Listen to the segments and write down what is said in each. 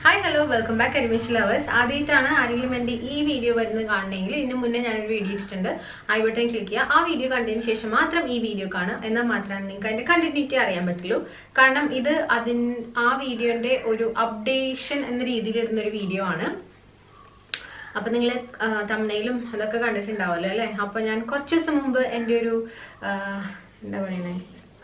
Hi hello welcome back animation lovers ആദ്യമായിട്ടാണ് ആരെങ്കിലും എൻ്റെ ഈ വീഡിയോ വരുന്നത് കാണണമെങ്കിൽ ഇതിന് മുന്നേ ഞാനൊരു വീഡിയോ ഇട്ടിട്ടുണ്ട് ഐ ബട്ടൺ ക്ലിക്ക് ചെയ്യുക ആ വീഡിയോ കണ്ടതിന് ശേഷം മാത്രം ഈ വീഡിയോ കാണുക എന്നാൽ മാത്രമാണ് നിങ്ങൾക്ക് അതിൻ്റെ കണ്ടിന്യൂറ്റി അറിയാൻ പറ്റുള്ളൂ കാരണം ഇത് അതിൻ ആ വീഡിയോൻ്റെ ഒരു അപ്ഡേഷൻ എന്ന രീതിയിൽ ഇടുന്ന ഒരു വീഡിയോ ആണ് അപ്പൊ നിങ്ങൾ തമ്മനയിലും അതൊക്കെ കണ്ടിട്ടുണ്ടാവുമല്ലോ അല്ലേ അപ്പൊ ഞാൻ കുറച്ച് ദിവസം മുമ്പ് എൻ്റെ ഒരു ആ, എന്താ പറയണേ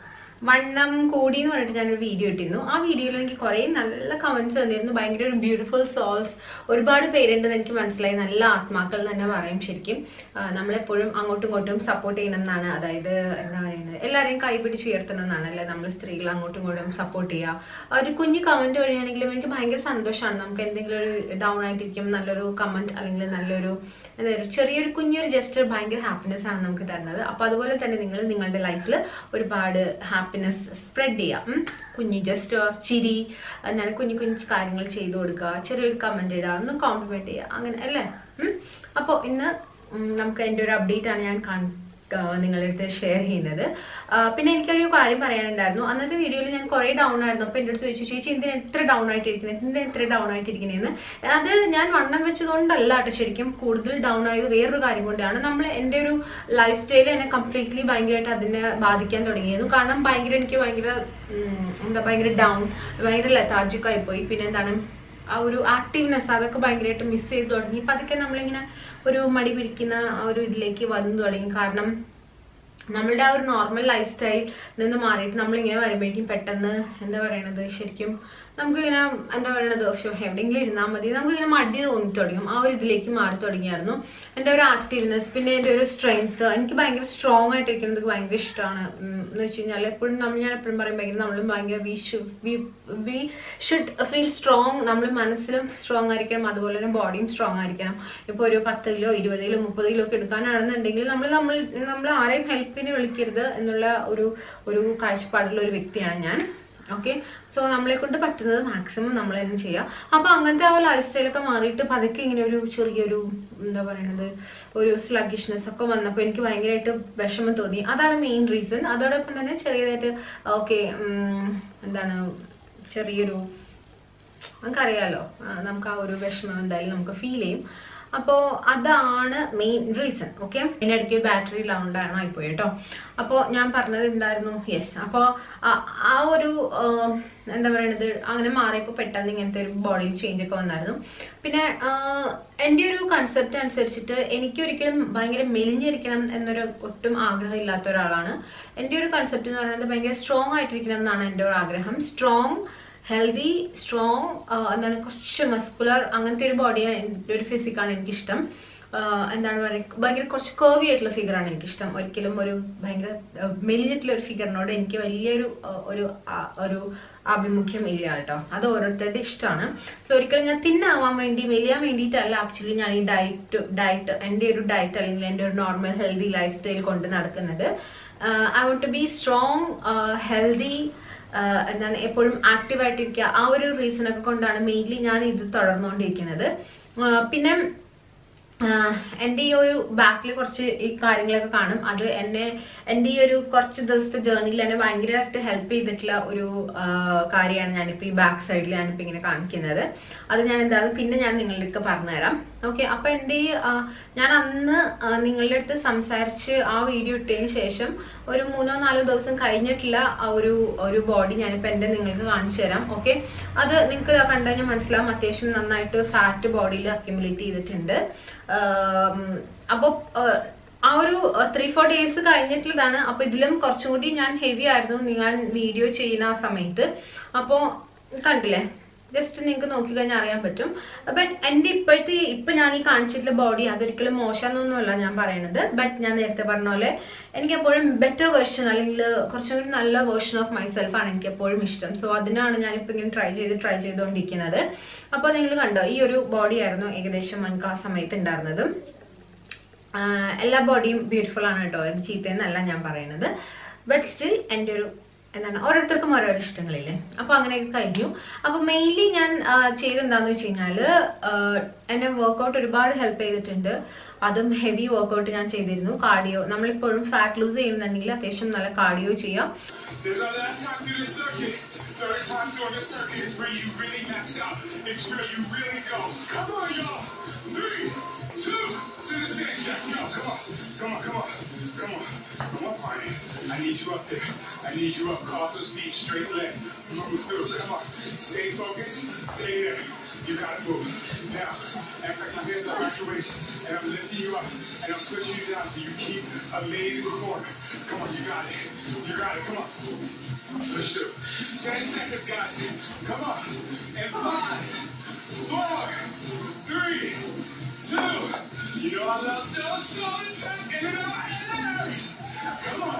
വണ്ണം കൂടി എന്ന് പറഞ്ഞിട്ട് ഞാനൊരു വീഡിയോ ഇട്ടിരുന്നു ആ വീഡിയോയിൽ എനിക്ക് കുറേ നല്ല കമന്റ്സ് വന്നിരുന്നു ഭയങ്കര ഒരു ബ്യൂട്ടിഫുൾ സോൾസ് ഒരുപാട് പേരുണ്ടെന്ന് എനിക്ക് മനസ്സിലായി നല്ല ആത്മാക്കൾ എന്ന് തന്നെ പറയും ശരിക്കും ആ, നമ്മളെപ്പോഴും അങ്ങോട്ടും ഇങ്ങോട്ടും സപ്പോർട്ട് ചെയ്യണം എന്നാണ് അതായത് എന്താ പറയുന്നത് എല്ലാവരെയും കൈപിടിച്ച് ഉയർത്തണം എന്നാണ് അല്ലെ നമ്മൾ സ്ത്രീകൾ അങ്ങോട്ടും ഇങ്ങോട്ടും സപ്പോർട്ട് ചെയ്യുക ആ ഒരു കുഞ്ഞു കമന്റ് വഴിയാണെങ്കിലും എനിക്ക് ഭയങ്കര സന്തോഷമാണ് നമുക്ക് എന്തെങ്കിലും ഒരു ഡൗൺ ആയിട്ടിരിക്കും നല്ലൊരു കമന്റ് അല്ലെങ്കിൽ നല്ലൊരു എന്താ ഒരു ചെറിയൊരു കുഞ്ഞൊരു ജസ്റ്റ് ഭയങ്കര ഹാപ്പിനെസ് ആണ് നമുക്ക് തരുന്നത് അപ്പൊ അതുപോലെ തന്നെ നിങ്ങൾ നിങ്ങളുടെ ലൈഫിൽ ഒരുപാട് ഹാപ്പിനെസ് സ്പ്രെഡ് ചെയ്യാം ഉം. കുഞ്ഞു ജസ്റ്റ് ചിരി എന്താണ് കുഞ്ഞു കുഞ്ഞു കാര്യങ്ങൾ ചെയ്തു കൊടുക്കുക ചെറിയൊരു കമന്റ് ഇടുക ഒന്ന് കോംപ്ലിമെന്റ് ചെയ്യുക അങ്ങനെ അല്ലേ അപ്പോൾ ഇന്ന് ഉം, നമുക്ക് എൻ്റെ ഒരു അപ്ഡേറ്റ് ആണ് ഞാൻ കാണ നിങ്ങളുടെ അടുത്ത് ഷെയർ ചെയ്യുന്നത് ആ, പിന്നെ എനിക്കൊരു കാര്യം പറയാനുണ്ടായിരുന്നു അന്നത്തെ വീഡിയോയിൽ ഞാൻ കുറേ ഡൗൺ ആയിരുന്നു അപ്പോൾ എൻ്റെ അടുത്ത് ചോദിച്ചു ചേച്ചി എന്തിനാ എത്ര ഡൗൺ ആയിട്ടിരിക്കുന്നത് എന്തിനാ എത്ര ഡൗൺ ആയിട്ടിരിക്കുന്നതെന്ന് അത് ഞാൻ വണ്ണം വെച്ചതുകൊണ്ടല്ല കേട്ടോ ശരിക്കും കൂടുതൽ ഡൗൺ ആയത് വേറൊരു കാര്യം കൊണ്ടാണ് നമ്മൾ എൻ്റെ ഒരു ലൈഫ് സ്റ്റൈൽ എന്നെ കംപ്ലീറ്റ്ലി ഭയങ്കരമായിട്ട് അതിനെ ബാധിക്കാൻ തുടങ്ങിയിരുന്നു കാരണം ഭയങ്കര എനിക്ക് ഭയങ്കര ഉം, എന്താ ഭയങ്കര ഡൗൺ ഭയങ്കര lethargic ആയി പോയി പിന്നെ എന്താണ് ആ ഒരു ആക്റ്റീവ്നെസ് അതൊക്കെ ഭയങ്കരമായിട്ട് മിസ് ചെയ്ത് തുടങ്ങി ഇപ്പം അതൊക്കെ നമ്മളിങ്ങനെ ഒരു മടി പിടിക്കുന്ന ആ ഒരു ഇതിലേക്ക് വന്നു തുടങ്ങി കാരണം നമ്മളുടെ ആ ഒരു നോർമൽ ലൈഫ് സ്റ്റൈൽ നിന്ന് മാറിയിട്ട് നമ്മളിങ്ങനെ വരുമ്പോഴേക്കും പെട്ടെന്ന് എന്താ പറയണത് ശരിക്കും നമുക്കിങ്ങനെ എന്താ പറയണത് ശോ, എവിടെയെങ്കിലും ഇരുന്നാൽ മതി നമുക്കിങ്ങനെ മടി തോന്നി തുടങ്ങും ആ ഒരു ഇതിലേക്ക് മാറി തുടങ്ങിയായിരുന്നു എൻ്റെ ഒരു ആക്റ്റീവ്നെസ് പിന്നെ എൻ്റെ ഒരു സ്ട്രെങ്ത് എനിക്ക് ഭയങ്കര സ്ട്രോങ് ആയിട്ടിരിക്കുന്നത് ഭയങ്കര ഇഷ്ടമാണ് ഉം, എന്ന് വെച്ച് കഴിഞ്ഞാൽ എപ്പോഴും നമ്മൾ ഞാൻ എപ്പോഴും പറയും ഭയങ്കര നമ്മളും ഭയങ്കര we should we should feel strong നമ്മൾ മനസ്സിലും സ്ട്രോങ് ആയിരിക്കണം അതുപോലെ തന്നെ ബോഡിയും സ്ട്രോങ് ആയിരിക്കണം ഇപ്പോൾ ഒരു പത്ത് കിലോ ഇരുപത് കിലോ മുപ്പത് കിലോ ഒക്കെ എടുക്കാനാണെന്നുണ്ടെങ്കിൽ നമ്മൾ നമ്മൾ നമ്മൾ ആരെയും ഹെൽപ്പിന് വിളിക്കരുത് എന്നുള്ള ഒരു ഒരു കാഴ്ചപ്പാടുള്ള ഒരു വ്യക്തിയാണ് ഞാൻ ഓക്കെ സോ നമ്മളെ കൊണ്ട് പറ്റുന്നത് മാക്സിമം നമ്മൾ തന്നെ ചെയ്യുക അപ്പൊ അങ്ങനത്തെ ആ ലൈഫ് സ്റ്റൈലൊക്കെ മാറിയിട്ട് പതുക്കെ ഇങ്ങനെ ഒരു ചെറിയൊരു എന്താ പറയണത് ഒരു സ്ലഗിഷ്നെസ് ഒക്കെ വന്നപ്പോൾ എനിക്ക് ഭയങ്കരമായിട്ട് വിഷമം തോന്നി അതാണ് മെയിൻ റീസൺ അതോടൊപ്പം തന്നെ ചെറിയതായിട്ട് ഓക്കെ എന്താണ് ചെറിയൊരു നമുക്കറിയാലോ ആ, നമുക്ക് ആ ഒരു വിഷമം എന്തായാലും നമുക്ക് ഫീൽ ചെയ്യും അപ്പോൾ അതാണ് മെയിൻ റീസൺ ഓക്കെ എൻ്റെ ഇടയ്ക്ക് ബാറ്ററി ഡൗൺ ആയിപ്പോയി കേട്ടോ അപ്പോൾ ഞാൻ പറഞ്ഞത് എന്തായിരുന്നു യെസ് അപ്പോൾ ആ ഒരു ആ, എന്താ പറയണത് അങ്ങനെ മാറിയപ്പോൾ പെട്ടെന്ന് ഇങ്ങനത്തെ ഒരു ബോഡി ചേഞ്ച് ഒക്കെ വന്നായിരുന്നു പിന്നെ ആ, എൻ്റെ ഒരു കൺസെപ്റ്റ് അനുസരിച്ചിട്ട് എനിക്ക് ഒരിക്കലും ഭയങ്കര മെലിഞ്ഞിരിക്കണം എന്നൊരു ഒട്ടും ആഗ്രഹം ഇല്ലാത്ത ഒരാളാണ് എൻ്റെ ഒരു കൺസെപ്റ്റ് എന്ന് പറയുന്നത് ഭയങ്കര സ്ട്രോങ് ആയിട്ടിരിക്കണം എന്നാണ് എൻ്റെ ഒരു ആഗ്രഹം സ്ട്രോങ് ഹെൽത്തി സ്ട്രോങ് എന്താണ് കുറച്ച് മസ്കുലർ അങ്ങനത്തെ ഒരു ബോഡിയാണ് എൻ്റെ ഒരു ഫിസിക്കാണ് എനിക്കിഷ്ടം ആഹ് എന്താണ് പറയുക ഭയങ്കര കുറച്ച് കേർവി ആയിട്ടുള്ള ഫിഗറാണ് എനിക്കിഷ്ടം ഒരിക്കലും ഒരു ഭയങ്കര ആഹ് മെലിഞ്ഞിട്ടുള്ള ഒരു ഫിഗറിനോട് എനിക്ക് വലിയൊരു ആഹ് ഒരു ആ- ഒരു ആഭിമുഖ്യം ഇല്ല കേട്ടോ അത് ഓരോരുത്തരുടെ ഇഷ്ടമാണ് സോ ഒരിക്കലും ഞാൻ തിന്നാവാൻ വേണ്ടി മെലിയാൻ വേണ്ടിയിട്ടല്ല ആക്ച്വലി ഞാൻ ഈ ഡയറ്റ് ഡയറ്റ് എൻ്റെ ഒരു ഡയറ്റ് അല്ലെങ്കിൽ എൻ്റെ ഒരു നോർമൽ ഹെൽത്തി ലൈഫ് സ്റ്റൈൽ കൊണ്ട് നടക്കുന്നത് I want to be strong healthy ah എന്താണ് എപ്പോഴും ആക്റ്റീവ് ആയിട്ടിരിക്കുക ആ ഒരു റീസൺ ഒക്കെ കൊണ്ടാണ് മെയിൻലി ഞാൻ ഇത് തുടർന്നുകൊണ്ടിരിക്കുന്നത് ആഹ് പിന്നെ ആഹ് എൻ്റെ ഈ ഒരു ബാക്കിൽ കുറച്ച് ഈ കാര്യങ്ങളൊക്കെ കാണും അത് എന്നെ എൻ്റെ ഈ ഒരു കുറച്ച് ദിവസത്തെ ജേർണിയിൽ എന്നെ ഭയങ്കരമായിട്ട് ഹെൽപ്പ് ചെയ്തിട്ടുള്ള ഒരു ആഹ് കാര്യമാണ് ഞാനിപ്പോൾ ഈ ബാക്ക് സൈഡിൽ ഞാനിപ്പോൾ ഇങ്ങനെ കാണിക്കുന്നത് അത് ഞാൻ എന്താ പിന്നെ ഞാൻ നിങ്ങളിലേക്ക് പറഞ്ഞുതരാം ഓക്കെ അപ്പൊ എൻ്റെ ഈ ആഹ് ഞാൻ അന്ന് ആഹ് നിങ്ങളുടെ അടുത്ത് സംസാരിച്ച് ആ വീഡിയോ ഇട്ടതിന് ശേഷം ഒരു മൂന്നോ നാലോ ദിവസം കഴിഞ്ഞിട്ടുള്ള ആ ഒരു ഒരു ബോഡി ഞാനിപ്പോൾ എൻ്റെ നിങ്ങൾക്ക് കാണിച്ചു തരാം ഓക്കെ അത് നിങ്ങൾക്ക് കണ്ടു കഴിഞ്ഞാൽ മനസ്സിലാവും അത്യാവശ്യം നന്നായിട്ട് ഫാറ്റ് ബോഡിയിൽ അക്യുമുലേറ്റ് ചെയ്തിട്ടുണ്ട് അപ്പോൾ ആ ഒരു ത്രീ ഫോർ ഡേയ്സ് കഴിഞ്ഞിട്ടുള്ളതാണ് അപ്പൊ ഇതിലും കുറച്ചും കൂടി ഞാൻ ഹെവി ആയിരുന്നു ഞാൻ വീഡിയോ ചെയ്യുന്ന ആ സമയത്ത് അപ്പോൾ കണ്ടില്ലേ ജസ്റ്റ് നിങ്ങൾക്ക് നോക്കിക്കഴിഞ്ഞാൽ അറിയാൻ പറ്റും ബട്ട് എൻ്റെ ഇപ്പോഴത്തെ ഇപ്പൊ ഞാൻ ഈ കാണിച്ചിട്ടുള്ള ബോഡി അതൊരിക്കലും മോശമെന്നൊന്നുമല്ല ഞാൻ പറയണത് ബട്ട് ഞാൻ നേരത്തെ പറഞ്ഞ പോലെ എനിക്ക് എപ്പോഴും ബെറ്റർ വേർഷൻ അല്ലെങ്കിൽ കുറച്ചും കൂടി നല്ല വേർഷൻ ഓഫ് മൈസെൽഫ് ആണ് എനിക്ക് എപ്പോഴും ഇഷ്ടം സോ അതിനാണ് ഞാനിപ്പോൾ ഇങ്ങനെ ട്രൈ ചെയ്ത് ട്രൈ ചെയ്തുകൊണ്ടിരിക്കുന്നത് അപ്പോൾ നിങ്ങൾ കണ്ടോ ഈ ഒരു ബോഡി ആയിരുന്നു ഏകദേശം എനിക്ക് ആ സമയത്ത് ഉണ്ടായിരുന്നത് ആഹ് എല്ലാ ബോഡിയും ബ്യൂട്ടിഫുൾ ആണ് കേട്ടോ ഇത് ചീത്തയെന്നല്ല ഞാൻ പറയുന്നത് ബട്ട് സ്റ്റിൽ എൻ്റെ ഒരു എന്താണ് ഓരോരുത്തർക്കും ഓരോരോ ഇഷ്ടങ്ങളില്ലേ അപ്പൊ അങ്ങനെയൊക്കെ കഴിഞ്ഞു അപ്പൊ മെയിൻലി ഞാൻ ആഹ് ചെയ്തെന്താന്ന് വെച്ച് കഴിഞ്ഞാല് ആഹ് എന്നെ വർക്കൗട്ട് ഒരുപാട് ഹെൽപ്പ് ചെയ്തിട്ടുണ്ട് അതും ഹെവി വർക്കൗട്ട് ഞാൻ ചെയ്തിരുന്നു കാർഡിയോ നമ്മളിപ്പോഴും ഫാറ്റ് ലൂസ് ചെയ്യുന്നുണ്ടെങ്കിൽ അത്യാവശ്യം നല്ല കാർഡിയോ ചെയ്യാം There's all that time through the circuit. Third time doing the circuit is where you really max out. It's where you really go. Come on, y'all. Three, two, to the stand check. Yo, come on. Come on, come on. Come on. Come on, Barney. I need you up there. I need you up. Cross those feet, straight leg. Move through. Come on. Stay focused. Stay there. You gotta move. Now, act like my hands are around your waist, and I'm lifting you up, and I'm pushing you down so you keep amazing form. Come on, you got it. You got it. Come on. Push through. Ten seconds, guys. Come on. And five, four, three, two. You know I love those shoulders and our ass. Come on.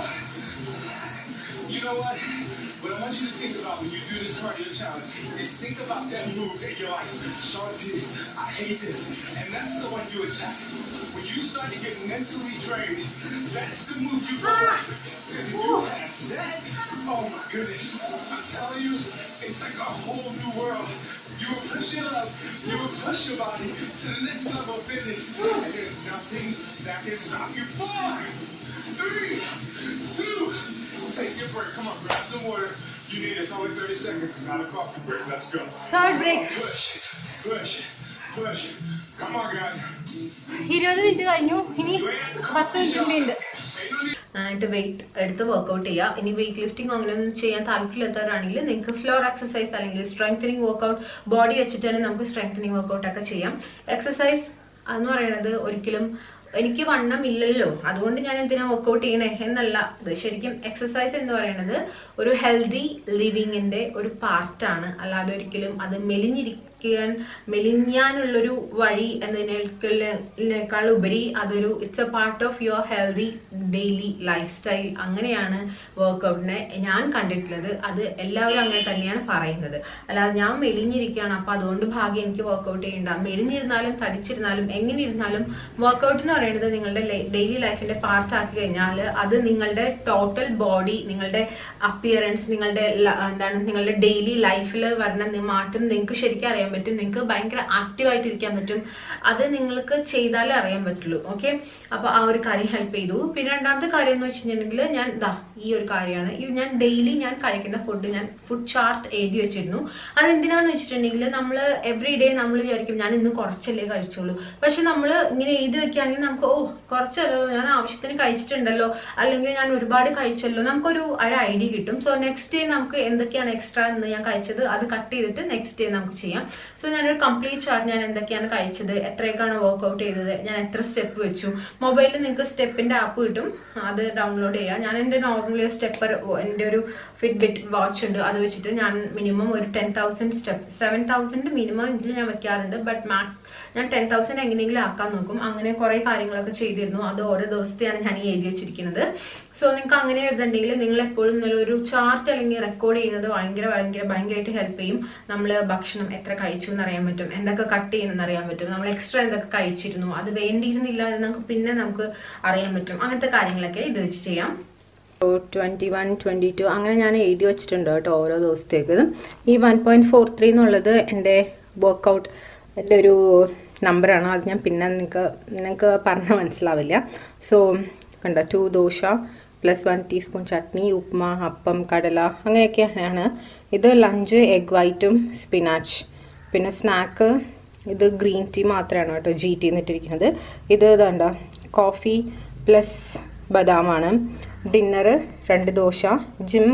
You know what? What I want you to think about when you do this part of your challenge is think about that move that you're like, Shanti, I hate this. And that's the one you attack. When you start to get mentally drained, that's the move you go after. Because if you pass that, oh my goodness, I'm telling you, it's like a whole new world. You will push it up, you will push your body to the next level of fitness. And there's nothing that can stop you. Four, three, two, take your break. Come on, grab some water. You need it's only 30 seconds. It's not a coffee break. Let's go. Third break. Push, push, push. Come on, guys. ഇരുപത് minute കഴിഞ്ഞു ഇനി You ain't at the പത്ത് coffee minute shop. കൂടി ഉണ്ട് Ain't no need നന്നായിട്ട് weight എടുത്ത് workout ചെയ്യുക ഇനി വെയിറ്റ് ലിഫ്റ്റിംഗ് അങ്ങനെയൊന്നും ചെയ്യാൻ താല്പര്യമില്ലാത്തവരാണെങ്കിൽ നിങ്ങൾക്ക് ഫ്ലോർ എക്സസൈസ് അല്ലെങ്കിൽ സ്ട്രെങ്തനിങ് വർക്കൗട്ട് ബോഡി വെച്ചിട്ടാണ് നമുക്ക് സ്ട്രെങ്തനിങ് വർക്കൗട്ട് ഒക്കെ ചെയ്യാം എക്സസൈസ് എന്ന് പറയുന്നത് ഒരിക്കലും എനിക്ക് വണ്ണം ഇല്ലല്ലോ അതുകൊണ്ട് ഞാൻ എന്തിനാ വർക്കൗട്ട് ചെയ്യണേ എന്നല്ല ഇത് ശരിക്കും എക്സസൈസ് എന്ന് പറയുന്നത് ഒരു ഹെൽത്തി ലിവിങ്ങിന്റെ ഒരു പാർട്ടാണ് അല്ലാതെ ഒരിക്കലും അത് മെലിഞ്ഞിരിക്കാൻ മെലിഞ്ഞാനുള്ളൊരു വഴി എന്നതിനേക്കാൾ ഉപരി അതൊരു it's a part of your healthy daily lifestyle അങ്ങനെയാണ് വർക്കൗട്ടിനെ ഞാൻ കണ്ടിട്ടുള്ളത് അത് എല്ലാവരും അങ്ങനെ തന്നെയാണ് പറയുന്നത് അല്ലാതെ ഞാൻ മെലിഞ്ഞിരിക്കുകയാണ് അപ്പൊ അതുകൊണ്ട് ഭാഗ്യം എനിക്ക് വർക്കൗട്ട് ചെയ്യണ്ട മെലിഞ്ഞിരുന്നാലും തടിച്ചിരുന്നാലും എങ്ങനെ ഇരുന്നാലും വർക്കൗട്ട് എന്ന് പറയുന്നത് നിങ്ങളുടെ ഡെയിലി ലൈഫിന്റെ പാർട്ട് ആക്കി കഴിഞ്ഞാൽ അത് നിങ്ങളുടെ ടോട്ടൽ ബോഡി നിങ്ങളുടെ അപ്പിയറൻസ് നിങ്ങളുടെ ല- എന്താണ് നിങ്ങളുടെ ഡെയിലി ലൈഫിൽ വരുന്ന നി- മാറ്റം നിങ്ങൾക്ക് ശരിക്കും അറിയാൻ പറ്റും നിങ്ങൾക്ക് ഭയങ്കര ആക്റ്റീവ് ആയിട്ട് ഇരിക്കാൻ പറ്റും അത് നിങ്ങൾക്ക് ചെയ്താലേ അറിയാൻ പറ്റുള്ളൂ ഓക്കെ അപ്പൊ ആ ഒരു കാര്യം ഹെൽപ്പ് ചെയ്തു പിന്നെ രണ്ടാമത്തെ കാര്യം എന്ന് വെച്ചിട്ടുണ്ടെങ്കിൽ ഞാൻ ദാ ഈ ഒരു കാര്യമാണ് ഇത് ഞാൻ ഡെയിലി ഞാൻ കഴിക്കുന്ന ഫുഡ് ഞാൻ ഫുഡ് ചാർട്ട് എഴുതി വെച്ചിരുന്നു അത് എന്തിനാന്ന് വെച്ചിട്ടുണ്ടെങ്കിൽ നമ്മൾ എവറി ഡേ നമ്മൾ വിചാരിക്കും ഞാൻ ഇന്ന് കുറച്ചല്ലേ കഴിച്ചുള്ളൂ പക്ഷെ നമ്മൾ ഇങ്ങനെ എഴുതി വെക്കുകയാണെങ്കിൽ നമുക്ക് ഓ കുറച്ചല്ലോ ഞാൻ ആവശ്യത്തിന് കഴിച്ചിട്ടുണ്ടല്ലോ അല്ലെങ്കിൽ ഞാൻ ഒരുപാട് കഴിച്ചല്ലോ നമുക്കൊരു ഒരു ഐഡിയ കിട്ടും സോ നെക്സ്റ്റ് ഡേ നമുക്ക് എന്തൊക്കെയാണ് എക്സ്ട്രാ എന്ന് ഞാൻ കഴിച്ചത് അത് കട്ട് ചെയ്തിട്ട് നെക്സ്റ്റ് ഡേ നമുക്ക് ചെയ്യാം സോ ഞാനൊരു കംപ്ലീറ്റ് ചാർട്ട് ഞാൻ എന്തൊക്കെയാണ് കഴിച്ചത് എത്രയൊക്കെയാണ് വർക്ക്ഔട്ട് ചെയ്തത് ഞാൻ എത്ര സ്റ്റെപ്പ് വെച്ചു മൊബൈലിൽ നിങ്ങൾക്ക് സ്റ്റെപ്പിന്റെ ആപ്പ് കിട്ടും അത് ഡൗൺലോഡ് ചെയ്യാം ഞാൻ എൻ്റെ നോർമലി സ്റ്റെപ്പർ എൻ്റെ ഒരു ഫിറ്റ്ബിറ്റ് വാച്ച് ഉണ്ട് അത് വെച്ചിട്ട് ഞാൻ മിനിമം ഒരു ten thousand step seven thousand minimum ഇതിൽ ഞാൻ വെക്കാറുണ്ട് ബട്ട് മാക്സ് ഞാൻ ടെൻ തൗസൻഡ് എങ്ങനെയെങ്കിലും ആക്കാൻ നോക്കും അങ്ങനെ കുറെ കാര്യങ്ങളൊക്കെ ചെയ്തിരുന്നു അത് ഓരോ ദിവസത്തെയാണ് ഞാൻ ഈ എഴുതി വെച്ചിരിക്കുന്നത് സോ നിങ്ങൾക്ക് അങ്ങനെ എഴുതുന്നുണ്ടെങ്കിൽ നിങ്ങൾ എപ്പോഴും നല്ല ഒരു ചാർട്ട് അല്ലെങ്കിൽ റെക്കോർഡ് ചെയ്യുന്നത് ഭയങ്കര ഭയങ്കര ഭയങ്കരമായിട്ട് ഹെൽപ്പ് ചെയ്യും നമ്മൾ ഭക്ഷണം എത്ര കഴിച്ചു എന്ന് അറിയാൻ പറ്റും എന്തൊക്കെ കട്ട് ചെയ്യുന്നെന്ന് അറിയാൻ പറ്റും നമ്മൾ എക്സ്ട്രാ എന്തൊക്കെ കഴിച്ചിരുന്നു അത് വേണ്ടിയിരുന്നില്ല എന്ന് നമുക്ക് പിന്നെ നമുക്ക് അറിയാൻ പറ്റും അങ്ങനത്തെ കാര്യങ്ങളൊക്കെ ഇത് വെച്ച് ചെയ്യാം ട്വൻറ്റി വൺ ട്വൻറ്റി ടു അങ്ങനെ ഞാൻ എഴുതി വെച്ചിട്ടുണ്ട് കേട്ടോ ഓരോ ദിവസത്തേക്ക് ഈ വൺ പോയിൻറ്റ് ഫോർ ത്രീ എന്നുള്ളത് എൻ്റെ വർക്കൗട്ട് എൻ്റെ ഒരു നമ്പറാണ് അത് ഞാൻ പിന്നെ നിങ്ങൾക്ക് നിങ്ങൾക്ക് പറഞ്ഞാൽ മനസ്സിലാവില്ല സോ കണ്ടോ two dosa plus one teaspoon chutney upma appam കടല അങ്ങനെയൊക്കെയാണ് ഇത് ലഞ്ച് എഗ് വൈറ്റും സ്പിനാച്ച് പിന്നെ സ്നാക്ക് ഇത് ഗ്രീൻ ടീ മാത്രമാണ് കേട്ടോ ജി ടി എന്നിട്ടിരിക്കുന്നത് ഇത് ഇതാണ്ട കോഫി പ്ലസ് ബദാമാണ് ഡിന്നർ രണ്ട് ദോശ ജിം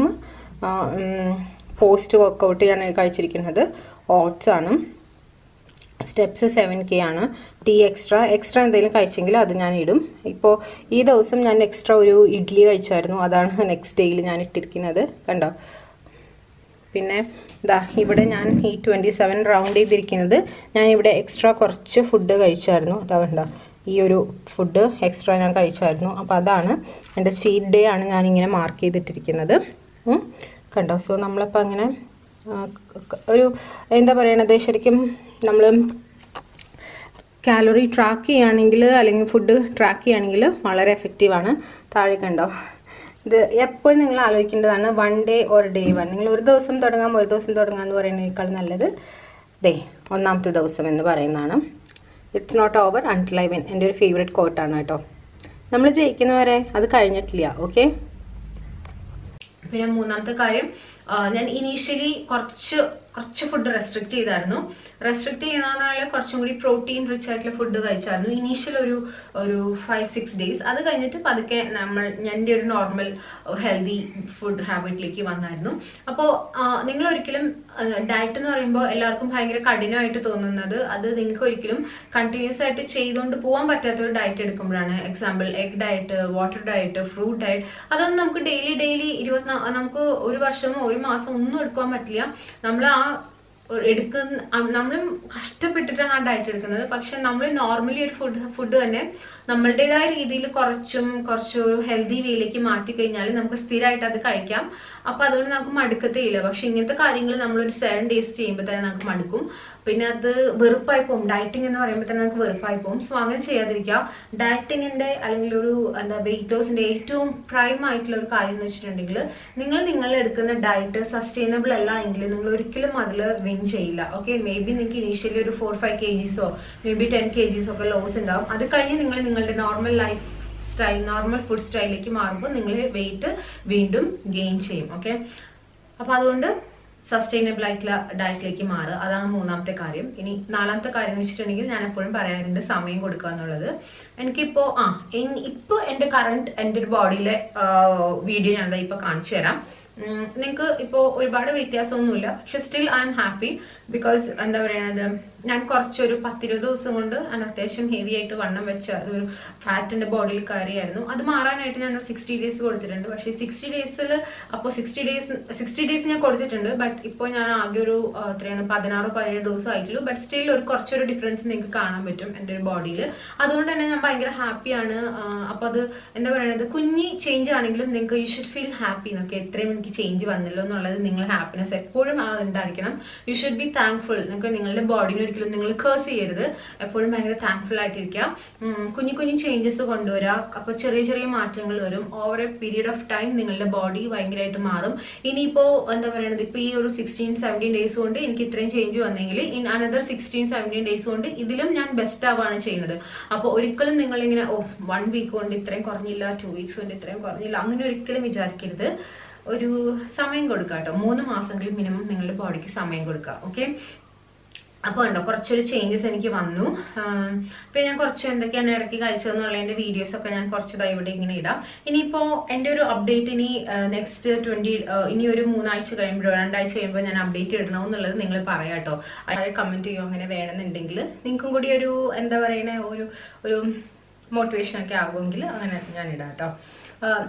പോസ്റ്റ് വർക്കൗട്ട് ഞാൻ കഴിച്ചിരിക്കുന്നത് ഓട്സ് ആണ് സ്റ്റെപ്സ് സെവൻ കെ ആണ് ടീ എക്സ്ട്രാ എക്സ്ട്രാ എന്തെങ്കിലും കഴിച്ചെങ്കിൽ അത് ഞാൻ ഇടും ഇപ്പോൾ ഈ ദിവസം ഞാൻ എക്സ്ട്രാ ഒരു ഇഡ്ഡലി കഴിച്ചായിരുന്നു അതാണ് നെക്സ്റ്റ് ഡേയിൽ ഞാൻ ഇട്ടിരിക്കുന്നത് കണ്ടോ പിന്നെ ഇതാ ഇവിടെ ഞാൻ ഈ ട്വൻറ്റി സെവൻ റൗണ്ട് ചെയ്തിരിക്കുന്നത് ഞാൻ ഇവിടെ എക്സ്ട്രാ കുറച്ച് ഫുഡ് കഴിച്ചായിരുന്നു അതാ കണ്ടോ ഈ ഒരു ഫുഡ് എക്സ്ട്രാ ഞാൻ കഴിച്ചായിരുന്നു അപ്പോൾ അതാണ് എൻ്റെ ചീറ്റ് ഡേ ആണ് ഞാനിങ്ങനെ മാർക്ക് ചെയ്തിട്ടിരിക്കുന്നത് ഉം. കണ്ടോ സോ നമ്മളപ്പോൾ അങ്ങനെ ആ, ക- ക- ഒരു എന്താ പറയണത് ശരിക്കും നമ്മൾ കാലറി ട്രാക്ക് ചെയ്യുകയാണെങ്കിൽ അല്ലെങ്കിൽ ഫുഡ് ട്രാക്ക് ചെയ്യുകയാണെങ്കിൽ വളരെ എഫക്റ്റീവാണ് താഴെ കണ്ടോ ഇത് എപ്പോഴും നിങ്ങൾ ആലോചിക്കേണ്ടതാണ് one day or day one നിങ്ങൾ ഒരു ദിവസം തുടങ്ങാം ഒരു ദിവസം തുടങ്ങാം എന്ന് പറയുന്നതിനേക്കാൾ നല്ലത് ഡേ ഒന്നാമത്തെ ദിവസം എന്ന് പറയുന്നതാണ് it's not over until I win എൻ്റെ ഒരു ഫേവറേറ്റ് കോട്ടാണ് കേട്ടോ നമ്മൾ ജയിക്കുന്നവരെ അത് കഴിഞ്ഞിട്ടില്ല ഓക്കെ പിന്നെ മൂന്നാമത്തെ കാര്യം ആ, ഞാൻ ഇനീഷ്യലി കുറച്ച് കുറച്ച് ഫുഡ് റെസ്ട്രിക്ട് ചെയ്തായിരുന്നു റെസ്ട്രിക്ട് ചെയ്യുന്നതിനാല് കുറച്ചും കൂടി പ്രോട്ടീൻ റിച്ച് ആയിട്ടുള്ള ഫുഡ് കഴിച്ചായിരുന്നു ഇനീഷ്യൽ ഒരു ഒരു ഫൈവ് സിക്സ് ഡേയ്സ് അത് കഴിഞ്ഞിട്ട് പതുക്കെ നമ്മൾ എൻ്റെ ഒരു നോർമൽ ഹെൽത്തി ഫുഡ് ഹാബിറ്റിലേക്ക് വന്നായിരുന്നു അപ്പോൾ നിങ്ങൾ ഒരിക്കലും ഡയറ്റ് എന്ന് പറയുമ്പോൾ എല്ലാവർക്കും ഭയങ്കര കഠിനമായിട്ട് തോന്നുന്നത് അത് നിങ്ങൾക്ക് ഒരിക്കലും കണ്ടിന്യൂസ് ആയിട്ട് ചെയ്തുകൊണ്ട് പോകാൻ പറ്റാത്ത ഒരു ഡയറ്റ് എടുക്കുമ്പോഴാണ് example egg diet water diet fruit diet അതൊന്നും നമുക്ക് ഡെയിലി ഡെയിലി ഇരുപത്തിനാ നമുക്ക് ഒരു വർഷമോ ഒരു മാസം ഒന്നും എടുക്കാൻ പറ്റില്ല നമ്മൾ ആ എടുക്കുന്ന അ- നമ്മളും കഷ്ടപ്പെട്ടിട്ടാണ് ആ ഡയറ്റ് എടുക്കുന്നത് പക്ഷെ നമ്മൾ നോർമലി ഒരു ഫുഡ് ഫുഡ് തന്നെ നമ്മളുടേതായ രീതിയിൽ കുറച്ചും കുറച്ച് ഒരു ഹെൽത്തി വേയിലേക്ക് മാറ്റി കഴിഞ്ഞാൽ നമുക്ക് സ്ഥിരമായിട്ട് അത് കഴിക്കാം അപ്പൊ അതുകൊണ്ട് നമുക്ക് മടുക്കത്തേയില്ല പക്ഷെ ഇങ്ങനത്തെ കാര്യങ്ങൾ നമ്മൾ ഒരു സെവൻ ഡേയ്സ് ചെയ്യുമ്പോൾ തന്നെ നമുക്ക് മടുക്കും പിന്നെ അത് വെറുപ്പായി പോകും ഡയറ്റിംഗ് എന്ന് പറയുമ്പോൾ തന്നെ നമുക്ക് വെറുപ്പായി പോകും സോ അങ്ങനെ ചെയ്യാതിരിക്കുക ഡയറ്റിങ്ങിന്റെ അല്ലെങ്കിൽ ഒരു എന്താ വെയിറ്റ് ലോസിന്റെ ഏറ്റവും പ്രൈം ആയിട്ടുള്ള ഒരു കാര്യം എന്ന് വെച്ചിട്ടുണ്ടെങ്കിൽ നിങ്ങൾ നിങ്ങൾ എടുക്കുന്ന ഡയറ്റ് സസ്റ്റൈനബിൾ അല്ല എങ്കിൽ നിങ്ങൾ ഒരിക്കലും അതിൽ വിൻ ചെയ്യില്ല ഓക്കെ മേ ബി നിങ്ങൾക്ക് ഇനീഷ്യലി ഒരു ഫോർ ഫൈവ് കെ ജീസോ മേ ബി ടെൻ കെ ജീസോ ഒക്കെ ലോസ് ഉണ്ടാവും അത് കഴിഞ്ഞ് നിങ്ങൾ നിങ്ങളുടെ normal lifestyle normal food സ്റ്റൈലിലേക്ക് മാറുമ്പോൾ നിങ്ങൾ വെയിറ്റ് വീണ്ടും ഗെയിൻ ചെയ്യും ഓക്കെ അപ്പൊ അതുകൊണ്ട് സസ്റ്റൈനബിൾ ആയിട്ടുള്ള ഡയറ്റിലേക്ക് മാറുക അതാണ് മൂന്നാമത്തെ കാര്യം ഇനി നാലാമത്തെ കാര്യം എന്ന് വെച്ചിട്ടുണ്ടെങ്കിൽ ഞാൻ എപ്പോഴും പറയാറുണ്ട് സമയം കൊടുക്കുക എന്നുള്ളത് എനിക്കിപ്പോ ആ ഇൻ- ഇപ്പൊ എന്റെ കറണ്ട് എന്റെ ഒരു ബോഡിയിലെ വീഡിയോ ഞാൻ ദാ ഇപ്പൊ കാണിച്ചു തരാം നിങ്ങൾക്ക് ഇപ്പോൾ ഒരുപാട് വ്യത്യാസമൊന്നുമില്ല പക്ഷെ still I'm happy because എന്താ പറയണത് ഞാൻ കുറച്ചൊരു പത്തിരുപത് ദിവസം കൊണ്ട് ഞാൻ അത്യാവശ്യം ഹെവി ആയിട്ട് വണ്ണം വെച്ച ഒരു ഫാറ്റിന്റെ ബോഡിയിൽ കയറിയായിരുന്നു അത് മാറാനായിട്ട് ഞാൻ സിക്സ്റ്റി ഡേയ്സ് കൊടുത്തിട്ടുണ്ട് പക്ഷേ സിക്സ്റ്റി ഡേയ്സിൽ അപ്പോൾ സിക്സ്റ്റി ഡേയ്സ് സിക്സ്റ്റി ഡേയ്സ് ഞാൻ കൊടുത്തിട്ടുണ്ട് ബട്ട് ഇപ്പോൾ ഞാൻ ആകെ ഒരു ആ, എത്രയാണ് പതിനാറോ പതിനേഴ് ദിവസം ആയിട്ടുള്ളൂ ബട്ട് സ്റ്റിൽ ഒരു കുറച്ചൊരു ഡിഫറൻസ് നിങ്ങൾക്ക് കാണാൻ പറ്റും എൻ്റെ ഒരു ബോഡിയിൽ അതുകൊണ്ട് തന്നെ ഞാൻ ഭയങ്കര ഹാപ്പിയാണ് അപ്പോൾ അത് എന്താ പറയുന്നത് കുഞ്ഞി ചേഞ്ച് ആണെങ്കിലും നിങ്ങൾക്ക് യു ഷുഡ് ഫീൽ ഹാപ്പി എന്നൊക്കെ എത്രയും എനിക്ക് ചേഞ്ച് വന്നല്ലോ എന്നുള്ളത് നിങ്ങൾ ഹാപ്പിനെസ് എപ്പോഴും ആ ഉണ്ടായിരിക്കണം യു ഷുഡ് ബി താങ്ക്ഫുൾ നിങ്ങൾക്ക് നിങ്ങളുടെ ബോഡിനെ ഒരിക്കലും നിങ്ങൾ കേഴ്സ് ചെയ്യരുത് എപ്പോഴും ഭയങ്കര താങ്ക്ഫുൾ ആയിട്ടിരിക്കുക ഉം, കുഞ്ഞു കുഞ്ഞു ചേഞ്ചസ് കൊണ്ടുവരിക അപ്പോൾ ചെറിയ ചെറിയ മാറ്റങ്ങൾ വരും over a period of time നിങ്ങളുടെ ബോഡി ഭയങ്കരമായിട്ട് മാറും ഇനിയിപ്പോൾ എന്താ പറയുന്നത് ഇപ്പോൾ ഈ ഒരു സിക്സ്റ്റീൻ സെവൻറ്റീൻ ഡേയ്സ് കൊണ്ട് എനിക്ക് ഇത്രയും ചേഞ്ച് വന്നെങ്കിൽ in another sixteen seventeen days കൊണ്ട് ഇതിലും ഞാൻ ബെസ്റ്റ് ആവുകയാണ് ചെയ്യുന്നത് അപ്പോൾ ഒരിക്കലും നിങ്ങളിങ്ങനെ ഓ വൺ വീക്ക് കൊണ്ട് ഇത്രയും കുറഞ്ഞില്ല ടു വീക്സ് കൊണ്ട് ഇത്രയും കുറഞ്ഞില്ല അങ്ങനെ ഒരിക്കലും വിചാരിക്കരുത് ഒരു സമയം കൊടുക്കുക കേട്ടോ മൂന്ന് മാസമെങ്കിലും മിനിമം നിങ്ങളുടെ ബോഡിക്ക് സമയം കൊടുക്കുക ഓക്കെ അപ്പോൾ ഉണ്ടോ കുറച്ചൊരു ചേഞ്ചസ് എനിക്ക് വന്നു ആം, പിന്നെ ഞാൻ കുറച്ച് എന്തൊക്കെയാണ് ഇടയ്ക്ക് കഴിച്ചതെന്നുള്ളതിന്റെ വീഡിയോസ് ഒക്കെ ഞാൻ കുറച്ച് ഇവിടെ ഇങ്ങനെ ഇടാം ഇനിയിപ്പോ എൻ്റെ ഒരു അപ്ഡേറ്റ് ഇനി നെക്സ്റ്റ് ട്വന്റി ഇനി ഒരു മൂന്നാഴ്ച കഴിയുമ്പോഴോ രണ്ടാഴ്ച കഴിയുമ്പോൾ ഞാൻ അപ്ഡേറ്റ് ഇടണം എന്നുള്ളത് നിങ്ങൾ പറയാം കേട്ടോ അത് കമന്റ് ചെയ്യുമോ അങ്ങനെ വേണമെന്നുണ്ടെങ്കിൽ നിങ്ങൾക്കും കൂടി ഒരു എന്താ പറയണേ ഒരു ഒരു മോട്ടിവേഷൻ ഒക്കെ ആകുമെങ്കിൽ അങ്ങനെ ഞാൻ ഇടാം കേട്ടോ ആ,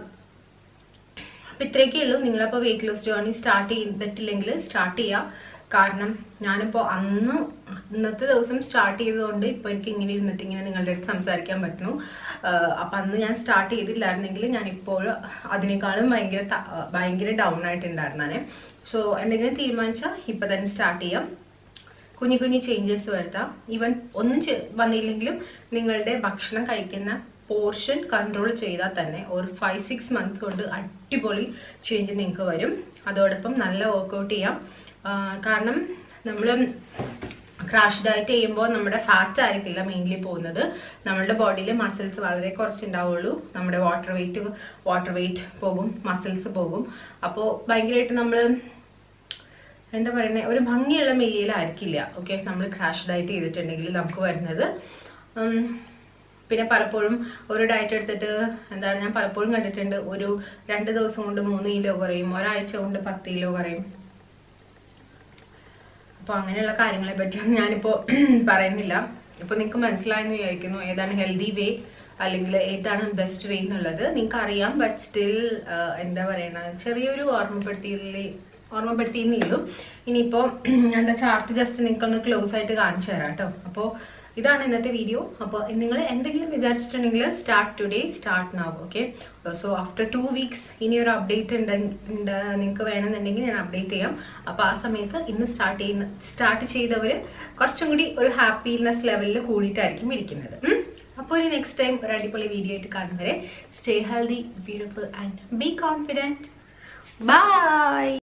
അപ്പൊ ഇത്രയൊക്കെ ഉള്ളൂ നിങ്ങളപ്പോൾ വെയിറ്റ് ലോസ് ജേർണി സ്റ്റാർട്ട് ചെയ്തിട്ടില്ലെങ്കിൽ സ്റ്റാർട്ട് ചെയ്യാം കാരണം ഞാനിപ്പോൾ അന്ന് ഇന്നത്തെ ദിവസം സ്റ്റാർട്ട് ചെയ്തതുകൊണ്ട് ഇപ്പോൾ എനിക്ക് ഇങ്ങനെ ഇരുന്നിട്ട് ഇങ്ങനെ നിങ്ങളുടെ അടുത്ത് സംസാരിക്കാൻ പറ്റുന്നു ആഹ് അപ്പൊ അന്ന് ഞാൻ സ്റ്റാർട്ട് ചെയ്തില്ലായിരുന്നെങ്കിൽ ഞാൻ ഇപ്പോൾ അതിനേക്കാളും ഭയങ്കര ത- ഭയങ്കര ഡൗൺ ആയിട്ടുണ്ടായിരുന്നാണ് സോ എന്തെങ്കിലും തീരുമാനിച്ചാൽ ഇപ്പൊ തന്നെ സ്റ്റാർട്ട് ചെയ്യാം കുഞ്ഞു കുഞ്ഞു ചേഞ്ചസ് വരുത്താം ഈവൻ ഒന്നും ചെ- വന്നില്ലെങ്കിലും നിങ്ങളുടെ ഭക്ഷണം കഴിക്കുന്ന പോർഷൻ കൺട്രോൾ ചെയ്താൽ തന്നെ ഒരു ഫൈവ് സിക്സ് മന്ത്സ് കൊണ്ട് അടിപൊളി ചേഞ്ച് നിങ്ങൾക്ക് വരും അതോടൊപ്പം നല്ല വർക്കൗട്ട് ചെയ്യാം ആ, കാരണം നമ്മൾ ക്രാഷ് ഡയറ്റ് ചെയ്യുമ്പോൾ നമ്മുടെ ഫാറ്റ് ആയിരിക്കില്ല മെയിൻലി പോകുന്നത് നമ്മുടെ ബോഡിയിൽ മസിൽസ് വളരെ കുറച്ചുണ്ടാവുള്ളൂ നമ്മുടെ വാട്ടർ വെയിറ്റ് വാട്ടർ വെയിറ്റ് പോകും മസിൽസ് പോകും അപ്പോൾ ഭയങ്കരമായിട്ട് നമ്മൾ എന്താ പറയുന്നത് ഒരു ഭംഗിയുള്ള മെലിയലായിരിക്കില്ല ഓക്കെ നമ്മൾ ക്രാഷ് ഡയറ്റ് ചെയ്തിട്ടുണ്ടെങ്കിൽ നമുക്ക് വരുന്നത് ഉം, പിന്നെ പലപ്പോഴും ഒരു ഡയറ്റ് എടുത്തിട്ട് എന്താണ് ഞാൻ പലപ്പോഴും കണ്ടിട്ടുണ്ട് ഒരു രണ്ട് ദിവസം കൊണ്ട് മൂന്ന് കിലോ കുറയും ഒരാഴ്ച കൊണ്ട് പത്ത് കിലോ കുറയും അപ്പോൾ അങ്ങനെയുള്ള കാര്യങ്ങളെ പറ്റിയൊന്നും ഞാനിപ്പോൾ പറയുന്നില്ല ഇപ്പോൾ നിങ്ങൾക്ക് മനസ്സിലായെന്ന് വിചാരിക്കുന്നു ഏതാണ് ഹെൽത്തി വേ അല്ലെങ്കിൽ ഏതാണ് ബെസ്റ്റ് വേ എന്നുള്ളത് നിങ്ങൾക്ക് അറിയാം ബട്ട് സ്റ്റിൽ എന്താ പറയണ ചെറിയൊരു ഓർമ്മപ്പെടുത്തിയില്ലേ ഓർമ്മപ്പെടുത്തിയെന്നുള്ളൂ ഇനിയിപ്പോൾ ഞാൻ ചാർട്ട് ജസ്റ്റ് നിങ്ങൾക്കൊന്ന് ക്ലോസ് ആയിട്ട് കാണിച്ചു തരാം കേട്ടോ അപ്പോൾ ഇതാണ് ഇന്നത്തെ വീഡിയോ അപ്പോൾ നിങ്ങൾ എന്തെങ്കിലും വിചാരിച്ചിട്ടുണ്ടെങ്കിൽ start today start now okay so after two weeks ഇനി ഒരു അപ്ഡേറ്റ് ഉണ്ട് നിങ്ങൾക്ക് വേണമെന്നുണ്ടെങ്കിൽ ഞാൻ അപ്ഡേറ്റ് ചെയ്യാം അപ്പോൾ ആ സമയത്ത് ഇന്ന് സ്റ്റാർട്ട് ചെയ്യുന്ന സ്റ്റാർട്ട് ചെയ്തവർ കുറച്ചും കൂടി ഒരു ഹാപ്പിനെസ് ലെവലിൽ കൂടിയിട്ടായിരിക്കും ഇരിക്കുന്നത് ഉം? അപ്പോൾ ഒരു നെക്സ്റ്റ് ടൈം ഒരു അടിപൊളി വീഡിയോ ആയിട്ട് കാണും വരെ stay healthy beautiful and be confident by